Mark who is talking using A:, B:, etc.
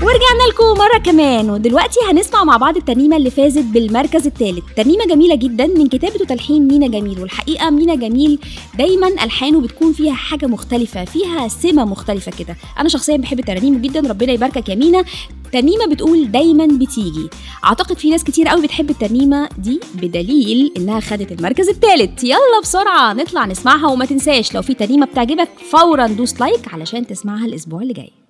A: ورجعنا لكم مرة كمان ودلوقتي هنسمع مع بعض الترنيمة اللي فازت بالمركز الثالث ترنيمة جميلة جدا من كتابة وتلحين مينا جميل والحقيقة مينا جميل دايما ألحانه بتكون فيها حاجة مختلفة فيها سمة مختلفة كده أنا شخصيا بحب الترانيم جدا ربنا يباركك يا مينا ترنيمة بتقول دايما بتيجي أعتقد في ناس كتير قوي بتحب الترنيمة دي بدليل إنها خدت المركز الثالث يلا بسرعة نطلع نسمعها وما تنساش لو في ترنيمة بتعجبك فورا دوس لايك علشان تسمعها الأسبوع اللي جاي